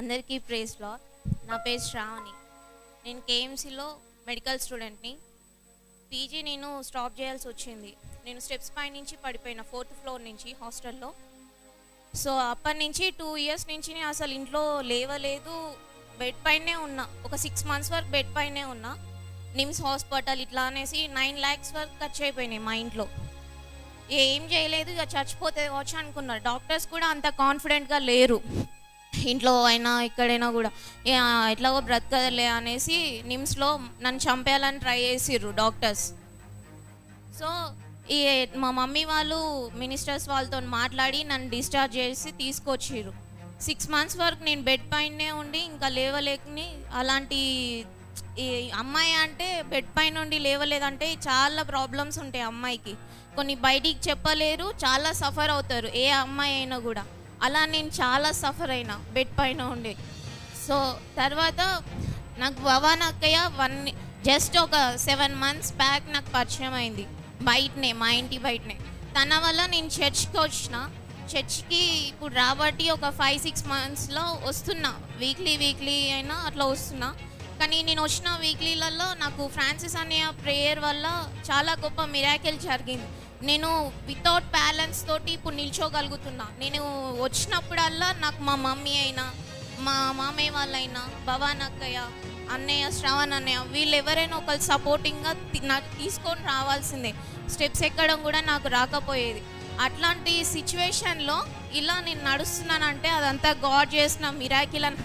అందరికీ ప్రేస్ లా నా పేరు శ్రావణి నేను కేఎంసీలో మెడికల్ స్టూడెంట్ని పీజీ నేను స్టాప్ చేయాల్సి వచ్చింది నేను స్టెప్స్ పై నుంచి పడిపోయిన ఫోర్త్ ఫ్లోర్ నుంచి హాస్టల్లో సో అప్పటి నుంచి టూ ఇయర్స్ నుంచి నేను అసలు ఇంట్లో లేవలేదు బెడ్ పైనే ఉన్నా ఒక సిక్స్ మంత్స్ వరకు బెడ్ పైనే ఉన్నా నిమ్స్ హాస్పిటల్ ఇట్లా అనేసి నైన్ ల్యాక్స్ వరకు ఖర్చు అయిపోయినాయి మా ఇంట్లో ఏం చేయలేదు ఇక చచ్చిపోతే వచ్చి అనుకున్నారు డాక్టర్స్ కూడా అంత కాన్ఫిడెంట్గా లేరు ఇంట్లో అయినా ఎక్కడైనా కూడా ఏ, ఆ, ఎట్లాగో బ్రతకలే అనేసి నిమ్స్లో నన్ను చంపేయాలని ట్రై చేసిర్రు డాక్టర్స్ సో ఈ మా మమ్మీ వాళ్ళు మినిస్టర్స్ వాళ్ళతో మాట్లాడి నన్ను డిశ్చార్జ్ చేసి తీసుకొచ్చిర్రు సిక్స్ మంత్స్ వరకు నేను బెడ్ పైనే ఉండి ఇంకా లేవలేకని అలాంటి ఈ అమ్మాయి అంటే బెడ్ పైన ఉండి లేవలేదంటే చాలా ప్రాబ్లమ్స్ ఉంటాయి అమ్మాయికి కొన్ని బయటికి చెప్పలేరు చాలా సఫర్ అవుతారు ఏ అమ్మాయి అయినా కూడా అలా నేను చాలా సఫర్ అయినా బెడ్ పైన ఉండి సో తర్వాత నాకు భవాన్ అక్కయ్య వన్ జస్ట్ ఒక సెవెన్ మంత్స్ బ్యాక్ నాకు పరిచయం అయింది బయటనే మా ఇంటి బయటనే తన వల్ల నేను చర్చ్కి వచ్చిన చర్చ్కి ఇప్పుడు రాబట్టి ఒక ఫైవ్ సిక్స్ మంత్స్లో వస్తున్నా వీక్లీ వీక్లీ అయినా అట్లా వస్తున్నా కానీ నేను వచ్చిన వీక్లీలలో నాకు ఫ్రాన్సిస్ అనే ప్రేయర్ వల్ల చాలా గొప్ప మిరాకిల్ జరిగింది నేను వితౌట్ బ్యాలెన్స్ తోటి ఇప్పుడు నిల్చోగలుగుతున్నా నేను వచ్చినప్పుడల్లా నాకు మా మమ్మీ అయినా మా మామయ్య వాళ్ళైనా భవాన్ అక్కయ్య అన్నయ్య శ్రవణ్ అన్నయ్య వీళ్ళు ఎవరైనా ఒకరు సపోర్టింగ్గా నాకు తీసుకొని రావాల్సిందే స్టెప్స్ ఎక్కడం కూడా నాకు రాకపోయేది అట్లాంటి సిచ్యువేషన్లో ఇలా నేను నడుస్తున్నానంటే అదంతా గాడ్ చేసిన మిరాకిల్ అని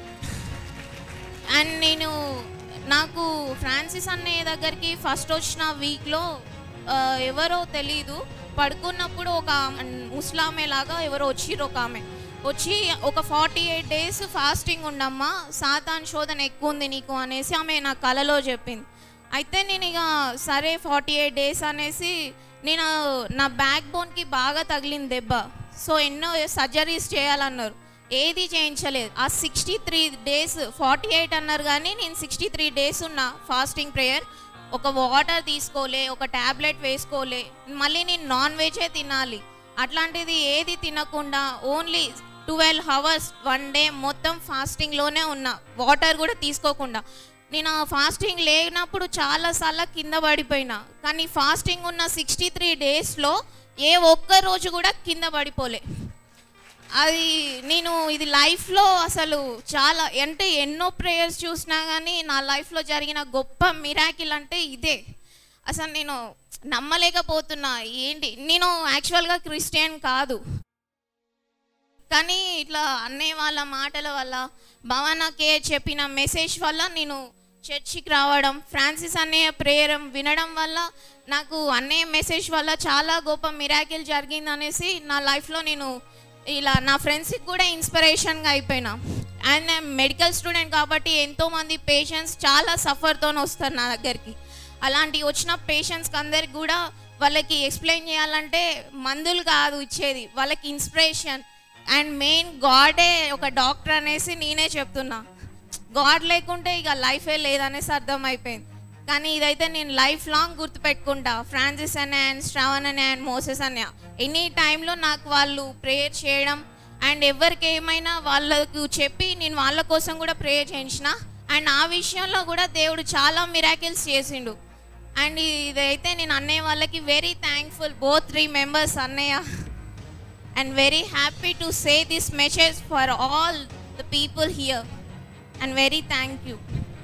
అండ్ నేను నాకు ఫ్రాన్సిస్ అన్నయ్య దగ్గరికి ఫస్ట్ వచ్చిన వీక్లో ఎవరో తెలీదు పడుకున్నప్పుడు ఒక ముస్లామే లాగా ఎవరో వచ్చిర్రు ఒక ఆమె వచ్చి ఒక ఫార్టీ ఎయిట్ డేస్ ఫాస్టింగ్ ఉండమ్మా సాతాన్ శోధన ఎక్కువ ఉంది నీకు అనేసి ఆమె నా కలలో చెప్పింది అయితే నేను ఇక సరే ఫార్టీ ఎయిట్ డేస్ అనేసి నేను నా బ్యాక్ బోన్కి బాగా తగిలింది దెబ్బ సో ఎన్నో సర్జరీస్ చేయాలన్నారు ఏది చేయించలేదు ఆ sixty three days forty eight అన్నారు కానీ నేను సిక్స్టీ త్రీ డేస్ ఉన్న ఫాస్టింగ్ ప్రేయర్ ఒక వాటర్ తీసుకోలే ఒక ట్యాబ్లెట్ వేసుకోలే మళ్ళీ నేను నాన్ వెజే తినాలి అట్లాంటిది ఏది తినకుండా only twelve hours one day మొత్తం ఫాస్టింగ్లోనే ఉన్నా వాటర్ కూడా తీసుకోకుండా నేను ఆ ఫాస్టింగ్ లేనప్పుడు చాలాసార్లు కింద పడిపోయినా కానీ ఫాస్టింగ్ ఉన్న సిక్స్టీ త్రీ డేస్లో ఏ ఒక్క రోజు కూడా కింద పడిపోలే అది నేను ఇది లైఫ్లో అసలు చాలా అంటే ఎన్నో ప్రేయర్స్ చూసినా కానీ నా లైఫ్లో జరిగిన గొప్ప మిరాకిల్ అంటే ఇదే అసలు నేను నమ్మలేకపోతున్నా ఏంటి నేను యాక్చువల్గా క్రిస్టియన్ కాదు కానీ ఇట్లా అన్నయ్య వాళ్ళ మాటల వల్ల భవనకే చెప్పిన మెసేజ్ వల్ల నేను చర్చికి రావడం ఫ్రాన్సిస్ అన్నయ్య ప్రేయర్ వినడం వల్ల నాకు అన్నయ్య మెసేజ్ వల్ల చాలా గొప్ప మిరాకిల్ జరిగింది అనేసి నా లైఫ్లో నేను ఇలా నా ఫ్రెండ్స్కి కూడా ఇన్స్పిరేషన్గా అయిపోయినా అండ్ నేను మెడికల్ స్టూడెంట్ కాబట్టి ఎంతోమంది పేషెంట్స్ చాలా సఫర్తో వస్తారు నా దగ్గరికి అలాంటి వచ్చిన పేషెంట్స్కి అందరికి కూడా వాళ్ళకి ఎక్స్ప్లెయిన్ చేయాలంటే మందులు కాదు ఇచ్చేది వాళ్ళకి ఇన్స్పిరేషన్ అండ్ మెయిన్ గాడే ఒక డాక్టర్ అనేసి నేనే చెప్తున్నా గాడ్ లేకుంటే ఇక లైఫే లేదనేసి అర్థమైపోయింది కానీ ఇదైతే నేను లైఫ్ లాంగ్ గుర్తుపెట్టుకుంటా ఫ్రాన్సిస్ అనే అండ్ శ్రావణ్ అనే అండ్ మోసెస్ అనే ఎనీ టైంలో నాకు వాళ్ళు ప్రేయర్ చేయడం అండ్ ఎవరికి ఏమైనా వాళ్ళకు చెప్పి నేను వాళ్ళ కోసం కూడా ప్రేయర్ చేయించిన అండ్ ఆ విషయంలో కూడా దేవుడు చాలా మిరాకిల్స్ చేసిండు అండ్ ఇదైతే నేను అన్నయ్య వాళ్ళకి very thankful both three members అన్నయ్య and very happy to say this message for all the people here and very thank you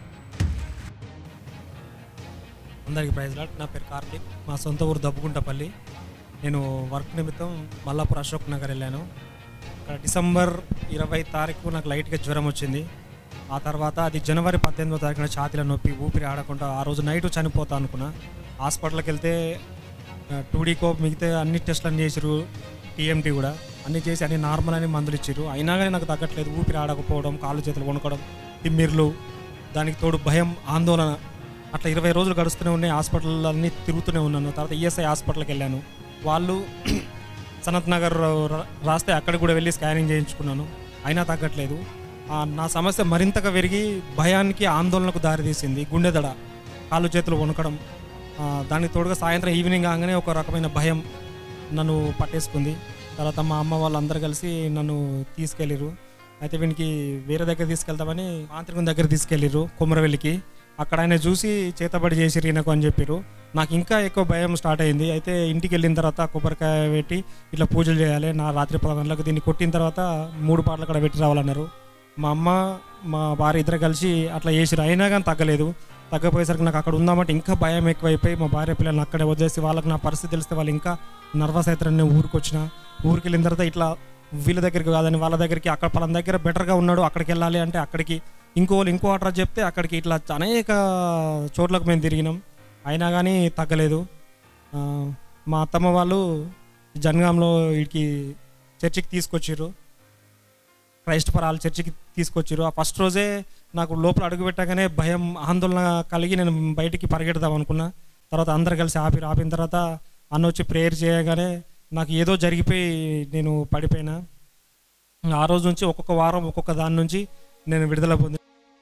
అందరికీ ప్రైజ్ లాట్ నా పేరు కార్తీక్ మా సొంత ఊరు దబ్బుకుంటపల్లి నేను వర్క్ నిమిత్తం మల్లాపూర్ అశోక్ నగర్ వెళ్ళాను అక్కడ డిసెంబర్ ఇరవై తారీఖు నాకు లైట్గా జ్వరం వచ్చింది ఆ తర్వాత అది జనవరి పద్దెనిమిదో తారీఖున ఛాతీలో నొప్పి ఊపిరి ఆడకుండా ఆ రోజు నైట్ చనిపోతా అనుకున్నా హాస్పిటల్కి వెళ్తే టూడీకో మిగతా అన్ని టెస్టులు అన్ని చేసిరు టీఎంటీ కూడా అన్ని చేసి అన్ని నార్మల్ అని మందులు ఇచ్చారు అయినా కానీ నాకు తగ్గట్లేదు ఊపిరి ఆడకపోవడం కాళ్ళు చేతులు వణుకోవడం తిమ్మిర్లు దానికి తోడు భయం ఆందోళన అట్లా ఇరవై రోజులు గడుస్తూనే ఉన్నాయి హాస్పిటల్ అన్నీ తిరుగుతూనే ఉన్నాను తర్వాత ఈఎస్ఐ హాస్పిటల్కి వెళ్ళాను వాళ్ళు సనత్ నగర్ రా- రాస్తే అక్కడ కూడా వెళ్ళి స్కానింగ్ చేయించుకున్నాను అయినా తగ్గట్లేదు ఆ, నా సమస్య మరింతగా పెరిగి భయానికి ఆందోళనకు దారితీసింది గుండె దడ కాళ్ళు చేతులు వణకడం ఆ, దానికి తోడుగా సాయంత్రం ఈవినింగ్ కాగానే ఒక రకమైన భయం నన్ను పట్టేసుకుంది తర్వాత మా అమ్మ వాళ్ళందరూ కలిసి నన్ను తీసుకెళ్ళిరు అయితే వీనికి వేరే దగ్గర తీసుకెళ్తామని మాంత్రికుని దగ్గర తీసుకెళ్ళిర్రు కుమరవెల్లికి అక్కడ ఆయన చూసి చేతబడి చేసిర్రు ఈయనకు అని చెప్పారు నాకు ఇంకా ఎక్కువ భయం స్టార్ట్ అయింది అయితే ఇంటికి వెళ్ళిన తర్వాత కొబ్బరికాయ పెట్టి ఇట్లా పూజలు చేయాలి నా రాత్రి పది గంటలకు దీన్ని కొట్టిన తర్వాత మూడు పాటలు అక్కడ పెట్టి రావాలన్నారు మా అమ్మ మా భార్య ఇద్దరు కలిసి అట్లా చేసిరు అయినా కానీ తగ్గలేదు తగ్గపోయేసరికి నాకు అక్కడ ఉందామంటే ఇంకా భయం ఎక్కువైపోయి మా భార్య పిల్లల్ని అక్కడే వదిలేసి వాళ్ళకి నా పరిస్థితి తెలిస్తే వాళ్ళు ఇంకా నర్వస్ అవుతారని నేను ఊరికి వచ్చిన ఊరికి వెళ్ళిన తర్వాత ఇట్లా వీళ్ళ దగ్గరికి కాదని వాళ్ళ దగ్గరికి అక్కడ పలాన దగ్గర బెటర్గా ఉన్నాడు అక్కడికి వెళ్ళాలి అంటే అక్కడికి ఇంకో వాళ్ళు ఇంకో అడ్రస్ చెప్తే అక్కడికి ఇట్లా అనేక చోట్లకు మేము తిరిగినాం అయినా కానీ తగ్గలేదు ఆ, మా అత్తమ్మ వాళ్ళు జనగాంలో వీడికి చర్చికి తీసుకొచ్చిర్రు క్రైస్ట్ ఫర్ ఆల్ చర్చికి తీసుకొచ్చారు ఆ ఫస్ట్ రోజే నాకు లోపల అడుగు పెట్టగానే భయం ఆందోళన కలిగి నేను బయటికి పరిగెడదాం అనుకున్నా తర్వాత అందరు కలిసి ఆపి ఆపిన తర్వాత అన్న వచ్చి ప్రేయర్ చేయగానే నాకు ఏదో జరిగిపోయి నేను పడిపోయినా ఆ రోజు నుంచి ఒక్కొక్క వారం ఒక్కొక్క దాని నుంచి నేను విడుదల పొంది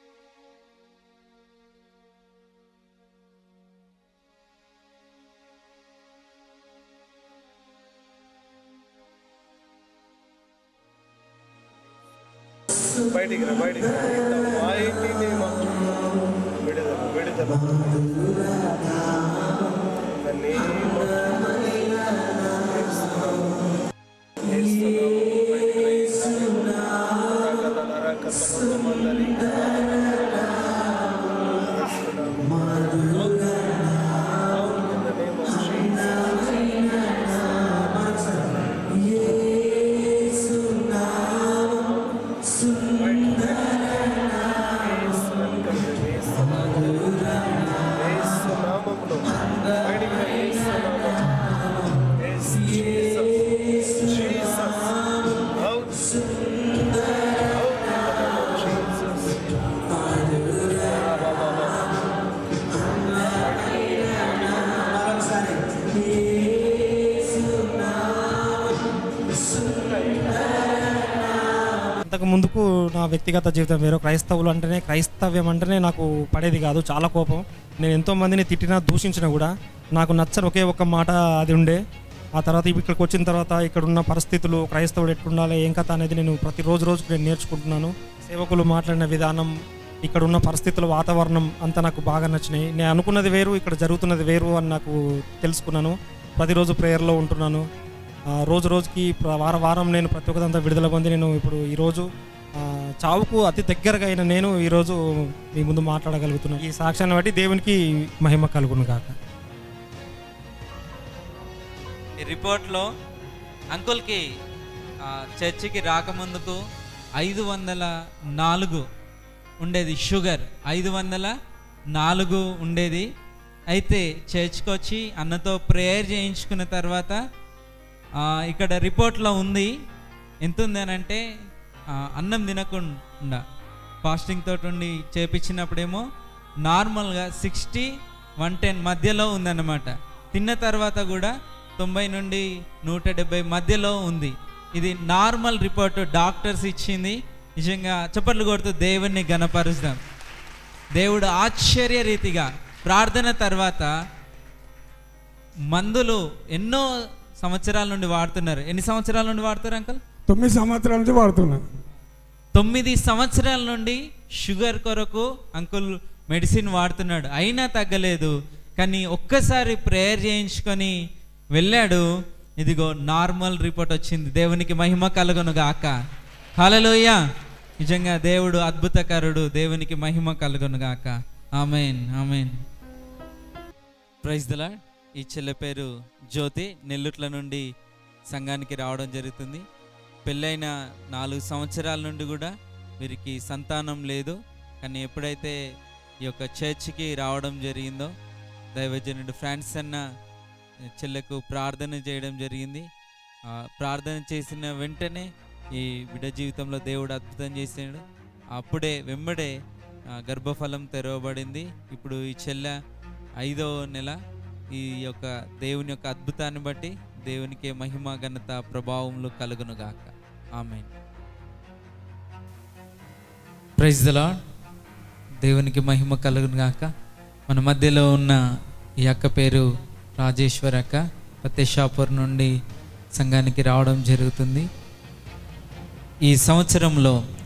బయటికి రా బయటికి రా ఇంత mighty name of Jesus. విడుదల విడుదల The name of Jesus. యేసునామము బయటికి రా యేసునామము. రకత నరకత మొత్తమందరి. యేసునామము. Out. Out in the name of Jesus. అంతకు ముందుకు నా వ్యక్తిగత జీవితం వేరు క్రైస్తవులు అంటేనే క్రైస్తవ్యం అంటేనే నాకు పడేది కాదు చాలా కోపం నేను ఎంతో మందిని తిట్టినా దూషించినా కూడా నాకు నచ్చని ఒకే ఒక్క మాట అది ఉండే ఆ తర్వాత ఇక్కడికి వచ్చిన తర్వాత ఇక్కడ ఉన్న పరిస్థితులు క్రైస్తవుడు ఎట్లుండాలి ఏం కథ అనేది నేను ప్రతిరోజు రోజుకు నేను నేర్చుకుంటున్నాను సేవకులు మాట్లాడిన విధానం ఇక్కడ ఉన్న పరిస్థితుల వాతావరణం అంతా నాకు బాగా నచ్చినాయి నేను అనుకున్నది వేరు ఇక్కడ జరుగుతున్నది వేరు అని నాకు తెలుసుకున్నాను ప్రతిరోజు ప్రేయర్లో ఉంటున్నాను ఆ, రోజు రోజుకి ప్ర- వార వారం నేను ప్రతి ఒక్కదంతా విడుదల పొంది నేను ఇప్పుడు ఈరోజు ఆ, చావుకు అతి దగ్గరగా అయిన నేను ఈరోజు మీ ముందు మాట్లాడగలుగుతున్నాను ఈ సాక్ష్యాన్ని బట్టి దేవునికి మహిమ కలుగును కాక ఈ రిపోర్ట్లో అంకుల్కి ఆ, చర్చికి రాకముందుకు ఐదు వందల నాలుగు ఉండేది షుగర్ ఐదు వందల నాలుగు ఉండేది అయితే చర్చ్కి వచ్చి అన్నతో ప్రేయర్ చేయించుకున్న తర్వాత ఆ, ఇక్కడ రిపోర్ట్లో ఉంది ఎంత ఉంది అని అంటే ఆ, అన్నం తినకుండా ఫాస్టింగ్ తోటి ఉండి చేపించినప్పుడేమో నార్మల్గా సిక్స్టీ వన్ టెన్ మధ్యలో ఉందన్నమాట తిన్న తర్వాత కూడా తొంభై నుండి నూట డెబ్బై మధ్యలో ఉంది ఇది నార్మల్ రిపోర్ట్ డాక్టర్స్ ఇచ్చింది నిజంగా చప్పట్లు కొడుతూ దేవుణ్ణి గణపరుస్తాం దేవుడు ఆశ్చర్య రీతిగా ప్రార్థన తర్వాత మందులు ఎన్నో సంవత్సరాల నుండి వాడుతున్నారు ఎన్ని సంవత్సరాల నుండి వాడుతారు అంకల్ తొమ్మిది సంవత్సరాల నుంచి వాడుతున్నా తొమ్మిది సంవత్సరాల నుండి షుగర్ కొరకు అంకుల్ మెడిసిన్ వాడుతున్నాడు అయినా తగ్గలేదు కానీ ఒక్కసారి ప్రేయర్ చేయించుకొని వెళ్ళాడు ఇదిగో నార్మల్ రిపోర్ట్ వచ్చింది దేవునికి మహిమ కలుగును గాక హలలోయ నిజంగా దేవుడు అద్భుతకరుడు దేవునికి మహిమ కలుగును గాక ఆమెన్ ఆమెన్ ప్రైజ్ దలా ఈ చెల్లె పేరు జ్యోతి నెల్లుట్ల నుండి సంఘానికి రావడం జరుగుతుంది పెళ్ళైన నాలుగు సంవత్సరాల నుండి కూడా వీరికి సంతానం లేదు కానీ ఎప్పుడైతే ఈ యొక్క చర్చికి రావడం జరిగిందో దైవజనుడు ఫ్రాన్స్ అన్న చెల్లెకు ప్రార్థన చేయడం జరిగింది ఆ, ప్రార్థన చేసిన వెంటనే ఈ బిడ్డ జీవితంలో దేవుడు అద్భుతం చేసాడు అప్పుడే వెంబడే ఆ, గర్భఫలం తెరవబడింది ఇప్పుడు ఈ చెల్లె ఐదో నెల ఈ యొక్క దేవుని యొక్క అద్భుతాన్ని బట్టి దేవునికి మహిమ ఘనత ప్రభావములు కలుగునుగాక ఆమె ప్రైజ్ ద లార్డ్ దేవునికి మహిమ కలుగునుగాక మన మధ్యలో ఉన్న ఈ అక్క పేరు రాజేశ్వర్ అక్క ఫతేషాపూర్ నుండి సంఘానికి రావడం జరుగుతుంది ఈ సంవత్సరంలో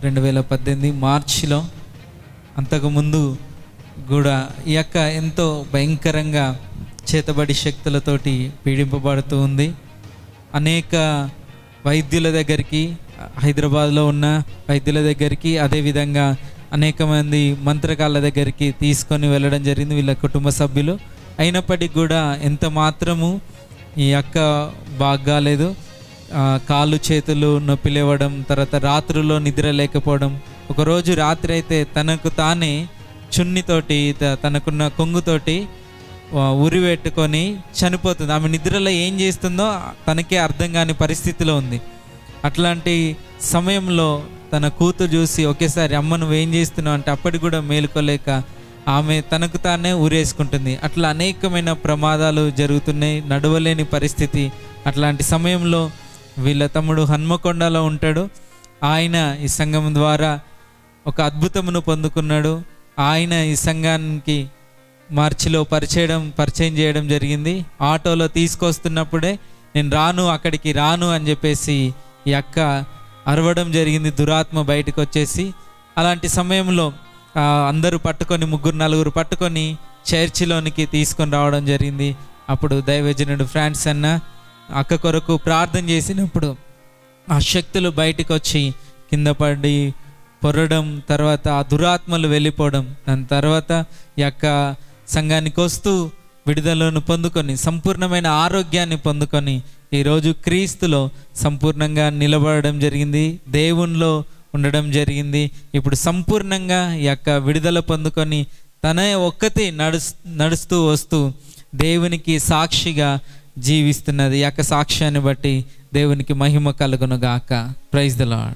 రెండు వేల పద్దెనిమిది మార్చిలో అంతకుముందు కూడా ఈ యొక్క ఎంతో భయంకరంగా చేతబడి శక్తులతోటి పీడింపబడుతూ ఉంది అనేక వైద్యుల దగ్గరికి హైదరాబాద్లో ఉన్న వైద్యుల దగ్గరికి అదేవిధంగా అనేక మంది మంత్రకాల దగ్గరికి తీసుకొని వెళ్ళడం జరిగింది వీళ్ళ కుటుంబ సభ్యులు అయినప్పటికీ కూడా ఎంత మాత్రము ఈ అక్క బాగాలేదు ఆ, కాళ్ళు చేతులు నొప్పి లేవడం తర్వాత రాత్రుల్లో నిద్ర లేకపోవడం ఒకరోజు రాత్రి అయితే తనకు తానే చున్నితోటి త- తనకున్న కొంగుతోటి ఆ, ఉరి పెట్టుకొని చనిపోతుంది ఆమె నిద్రలో ఏం చేస్తుందో తనకే అర్థం కాని పరిస్థితిలో ఉంది అట్లాంటి సమయంలో తన కూతురు చూసి ఒకేసారి అమ్మ నువ్వు ఏం చేస్తున్నావు అంటే అప్పటికి కూడా మేలుకోలేక ఆమె తనకు తానే ఊరేసుకుంటుంది అట్లా అనేకమైన ప్రమాదాలు జరుగుతున్నాయి నడవలేని పరిస్థితి అట్లాంటి సమయంలో వీళ్ళ తమ్ముడు హన్మకొండలో ఉంటాడు ఆయన ఈ సంఘం ద్వారా ఒక అద్భుతమును పొందుకున్నాడు ఆయన ఈ సంఘానికి మార్చిలో పరిచయం పరిచయం చేయడం జరిగింది ఆటోలో తీసుకొస్తున్నప్పుడే నేను రాను అక్కడికి రాను అని చెప్పేసి ఈ అక్క అరవడం జరిగింది దురాత్మ బయటకు వచ్చేసి అలాంటి సమయంలో ఆ, అందరూ పట్టుకొని ముగ్గురు నలుగురు పట్టుకొని చర్చిలోనికి తీసుకొని రావడం జరిగింది అప్పుడు దైవజనుడు ఫ్రాన్స్ అన్న అక్క కొరకు ప్రార్థన చేసినప్పుడు ఆ శక్తులు బయటకు వచ్చి కింద పడి పొరడం తర్వాత ఆ దురాత్మలు వెళ్ళిపోవడం దాని తర్వాత ఈ యొక్క సంఘానికి వస్తూ విడుదలను పొందుకొని సంపూర్ణమైన ఆరోగ్యాన్ని పొందుకొని ఈరోజు క్రీస్తులో సంపూర్ణంగా నిలబడడం జరిగింది దేవునిలో ఉండడం జరిగింది ఇప్పుడు సంపూర్ణంగా ఈ యొక్క విడుదల పొందుకొని తన ఒక్కతి నడుస్ నడుస్తూ వస్తూ దేవునికి సాక్షిగా జీవిస్తున్నది ఈ యొక్క సాక్ష్యాన్ని బట్టి దేవునికి మహిమ కలుగును గాక praise the Lord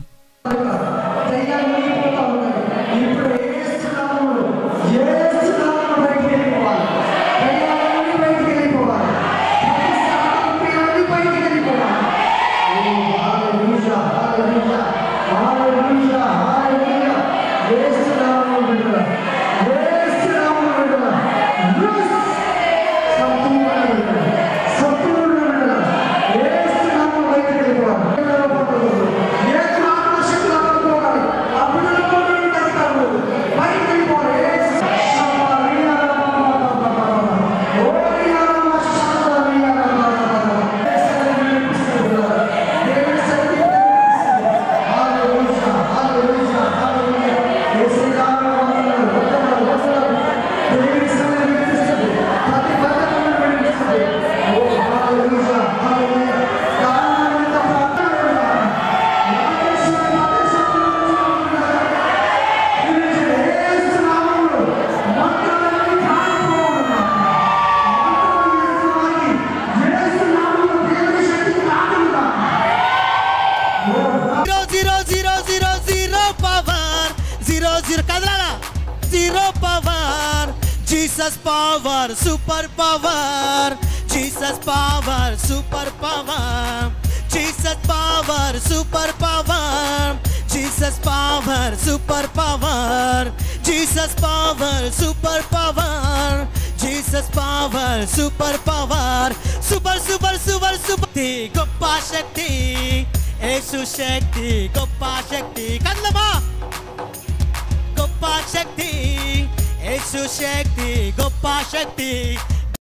zero zero zero zero zero power zero zero కదలాలా zero power Jesus power super power Jesus power super power Jesus power super power Jesus power super power Jesus power super power Jesus power super super సూపర్ సూపర్ సూపర్ సూపర్ గొప్ప శక్తి యేసు శక్తి గొప్ప శక్తి కదలమా గొప్ప శక్తి యేసు శక్తి గొప్ప శక్తి